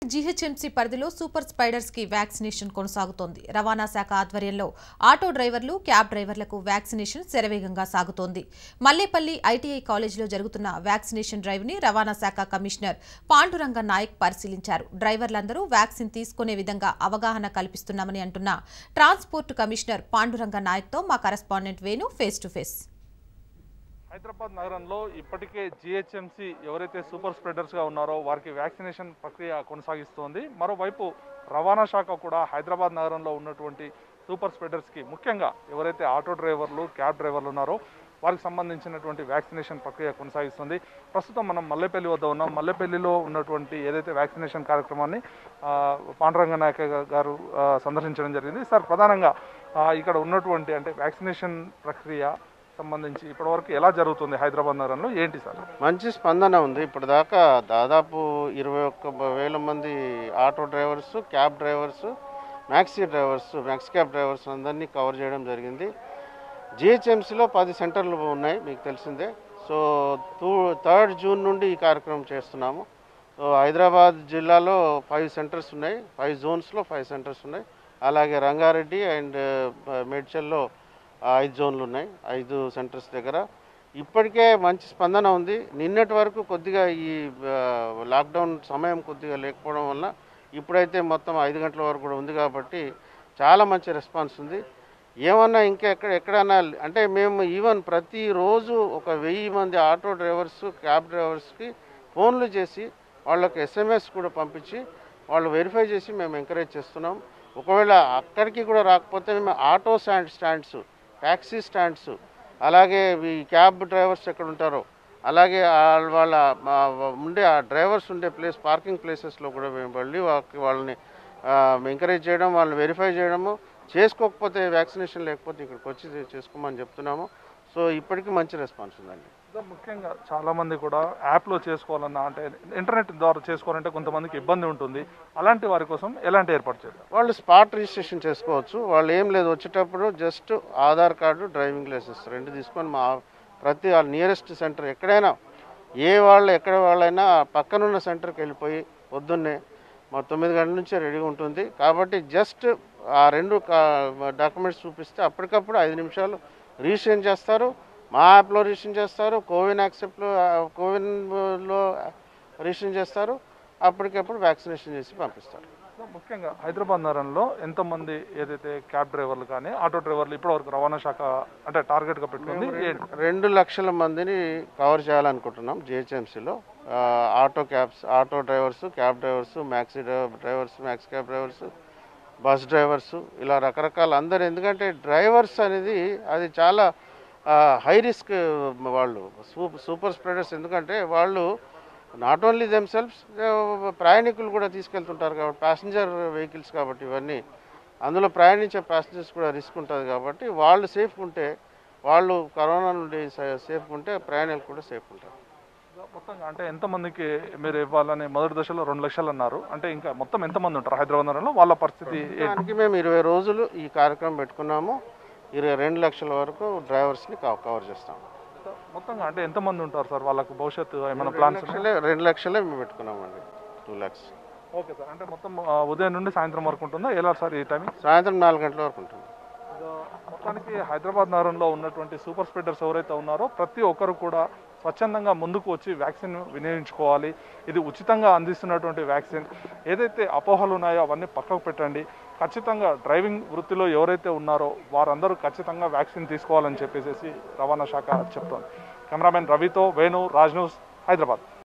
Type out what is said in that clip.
GHMC పరిధిలో super spiders కి vaccination కొనసాగుతోంది రవాణా శాఖ ఆధ్వర్యంలో ఆటో డ్రైవర్లు క్యాబ్ డ్రైవర్లకు వ్యాక్సినేషన్ శరవేగంగా సాగుతోంది మల్లేపల్లి ఐటీఐ కాలేజీలో జరుగుతున్న వ్యాక్సినేషన్ డ్రైవ్ ని రవాణా శాఖ కమిషనర్ పాండురంగ నాయక్ పరిశీలించారు డ్రైవర్లందరూ వ్యాక్సిన్ తీసుకునే విధంగా అవగాహన కల్పిస్తున్నామని అంటున్న ట్రాన్స్పోర్ట్ కమిషనర్ పాండురంగ నాయక్తో మా correspondent Venu face to face Hyderabad నగరంలో ఇప్పటికే జిహెచ్ఎంసి ఎవరైతే సూపర్ స్ప్రెడర్స్గా ఉన్నారో వారికి వ్యాక్సినేషన్ ప్రక్రియ కొనసాగిస్తోంది మరోవైపు రవాణా శాఖ కూడా హైదరాబాద్ నగరంలో ఉన్నటువంటి సూపర్ స్ప్రెడర్స్కి ముఖ్యంగా ఎవరైతే ఆటో డ్రైవర్లు క్యాబ్ డ్రైవర్లు ఉన్నారో వారికి సంబంధించినటువంటి వ్యాక్సినేషన్ ప్రక్రియ కొనసాగిస్తుంది ప్రస్తుతం మనం మల్లెపల్లి వద్ద ఉన్నాం మల్లెపల్లిలో ఉన్నటువంటి ఏదైతే వ్యాక్సినేషన్ కార్యక్రమాన్ని ఆ, పాండురంగ నాయక గారు ఆ, సందర్శించడం జరిగింది సార్ ప్రధానంగా ఆ, ఇక్కడ ఉన్నటువంటి అంటే వ్యాక్సినేషన్ ప్రక్రియ సంబంధించి ఇప్పటివరకు ఎలా జరుగుతుంది హైదరాబాద్ నగరంలో ఏంటి సార్ మంచి స్పందన ఉంది ఇప్పుడు దాకా దాదాపు ఇరవై ఒక్క వేల మంది auto drivers cab drivers maxi drivers max cab drivers అందరినీ కవర్ చేయడం జరిగింది జిహెచ్ఎంసీలో పది సెంటర్లు ఉన్నాయి మీకు తెలిసిందే సో టూ థర్డ్ జూన్ నుండి ఈ కార్యక్రమం చేస్తున్నాము సో హైదరాబాద్ జిల్లాలో ఫైవ్ సెంటర్స్ ఉన్నాయి ఫైవ్ జోన్స్లో ఫైవ్ సెంటర్స్ ఉన్నాయి అలాగే రంగారెడ్డి అండ్ మేడ్చల్లో ఐదు జోన్లు ఉన్నాయి ఐదు సెంటర్స్ దగ్గర ఇప్పటికే మంచి స్పందన ఉంది నిన్నటి వరకు కొద్దిగా ఈ ఆ, లాక్డౌన్ సమయం కొద్దిగా లేకపోవడం వల్ల ఇప్పుడైతే మొత్తం ఐదు గంటల వరకు కూడా ఉంది కాబట్టి చాలా మంచి రెస్పాన్స్ ఉంది ఏమన్నా ఇంకా ఎక్కడ ఎక్కడన్నా అంటే మేము ఈవెన్ ప్రతిరోజు ఒక వెయ్యి మంది ఆటో డ్రైవర్స్ క్యాబ్ డ్రైవర్స్కి ఫోన్లు చేసి వాళ్ళకి ఎస్ఎంఎస్ కూడా పంపించి వాళ్ళు వెరిఫై చేసి మేము ఎంకరేజ్ చేస్తున్నాం ఒకవేళ అక్కడికి కూడా రాకపోతే మేము auto stand stands taxi stands అలాగే ఈ క్యాబ్ డ్రైవర్స్ ఎక్కడ ఉంటారో అలాగే ఆ- వాళ్ళ మా- ఉండే ఆ డ్రైవర్స్ ఉండే ప్లేస్ పార్కింగ్ ప్లేసెస్లో కూడా మేము వెళ్ళి వాళ్ళకి వాళ్ళని ఎంకరేజ్ చేయడం వాళ్ళని వెరిఫై చేయడము చేసుకోకపోతే వ్యాక్సినేషన్ లేకపోతే ఇక్కడికి వచ్చి చేసుకోమని చెప్తున్నాము సో ఇప్పటికీ మంచి రెస్పాన్స్ ఉందండి ఇంకా ముఖ్యంగా చాలా మంది కూడా యాప్లో చేసుకోవాలన్నా అంటే ఇంటర్నెట్ ద్వారా చేసుకోవాలంటే కొంతమందికి ఇబ్బంది ఉంటుంది అలాంటి వారి కోసం ఎలాంటి ఏర్పాటు చేద్దాం వాళ్ళు స్పాట్ రిజిస్ట్రేషన్ చేసుకోవచ్చు వాళ్ళు ఏం లేదు వచ్చేటప్పుడు just Aadhaar card driving licence రెండు తీసుకొని మా ప్రతి నియరెస్ట్ సెంటర్ ఎక్కడైనా ఏ వాళ్ళు ఎక్కడ వాళ్ళైనా ఆ పక్కనున్న సెంటర్కి వెళ్ళిపోయి పొద్దున్నే మా తొమ్మిది గంటల నుంచే రెడీగా ఉంటుంది కాబట్టి జస్ట్ ఆ రెండు డాక్యుమెంట్స్ చూపిస్తే అప్పటికప్పుడు ఐదు నిమిషాలు రిజిస్ట్రేషన్ చేస్తారు మా యాప్లో రిజిస్ట్రేషన్ చేస్తారు కోవిన్ యాక్సెప్ట్లో కోవిన్లో రిజిస్ట్రేషన్ చేస్తారు అప్పటికప్పుడు వ్యాక్సినేషన్ చేసి పంపిస్తారు సో ముఖ్యంగా హైదరాబాద్ నగరంలో ఎంతమంది ఏదైతే క్యాబ్ డ్రైవర్లు కానీ ఆటో డ్రైవర్లు ఇప్పటివరకు రవాణా శాఖ అంటే టార్గెట్గా పెట్టుకుంది ఏంటి రెండు లక్షల మందిని కవర్ చేయాలనుకుంటున్నాం జిహెచ్ఎంసీలో auto cabs auto drivers cab drivers maxi drivers max cab drivers bus drivers ఇలా రకరకాల అందరు ఎందుకంటే డ్రైవర్స్ అనేది అది చాలా హై రిస్క్ వాళ్ళు సూపర్ సూపర్ స్ప్రెడర్స్ ఎందుకంటే వాళ్ళు నాట్ ఓన్లీ దెమ్సెల్ఫ్స్ ప్రయాణికులు కూడా తీసుకెళ్తుంటారు కాబట్టి ప్యాసింజర్ వెహికల్స్ కాబట్టి ఇవన్నీ అందులో ప్రయాణించే ప్యాసింజర్స్ కూడా రిస్క్ ఉంటుంది కాబట్టి వాళ్ళు సేఫ్ ఉంటే వాళ్ళు కరోనా నుండి సేఫ్ ఉంటే ప్రయాణికులు కూడా సేఫ్ ఉంటారు మొత్తంగా అంటే ఎంతమందికి మీరు ఇవ్వాలని మొదటి దశలో రెండు లక్షలు అన్నారు అంటే ఇంకా మొత్తం ఎంతమంది ఉంటారు హైదరాబాద్ నగరంలో వాళ్ళ పరిస్థితి ఏంటి దానికి మేము ఇరవై రోజులు ఈ కార్యక్రమం పెట్టుకున్నాము ఇరవై రెండు లక్షల వరకు డ్రైవర్స్ని కవ- కవర్ చేస్తాం మొత్తంగా అంటే ఎంతమంది ఉంటారు సార్ వాళ్ళకు భవిష్యత్తు ఏమైనా ప్లాన్స్ ఉన్నాయా? లక్షలే రెండు లక్షలే మేము పెట్టుకున్నామండి టూ ల్యాక్స్ ఓకే సార్ అంటే మొత్తం ఆ, ఉదయం నుండి సాయంత్రం వరకు ఉంటుందా ఎలా సార్ ఈ టైమింగ్ సాయంత్రం నాలుగు గంటల వరకు ఉంటుంది మొత్తానికి హైదరాబాద్ నగరంలో ఉన్నటువంటి సూపర్ స్ప్రెడర్స్ ఎవరైతే ఉన్నారో ప్రతి ఒక్కరు కూడా స్వచ్ఛందంగా ముందుకు వచ్చి వ్యాక్సిన్ వినియోగించుకోవాలి ఇది ఉచితంగా అందిస్తున్నటువంటి వ్యాక్సిన్ ఏదైతే అపోహలు ఉన్నాయో అవన్నీ పక్కకు పెట్టండి ఖచ్చితంగా డ్రైవింగ్ వృత్తిలో ఎవరైతే ఉన్నారో వారందరూ ఖచ్చితంగా వ్యాక్సిన్ తీసుకోవాలని చెప్పేసి రవాణా శాఖ చెప్తోంది కెమెరామెన్ రవితో వేణు రాజ్ న్యూస్ హైదరాబాద్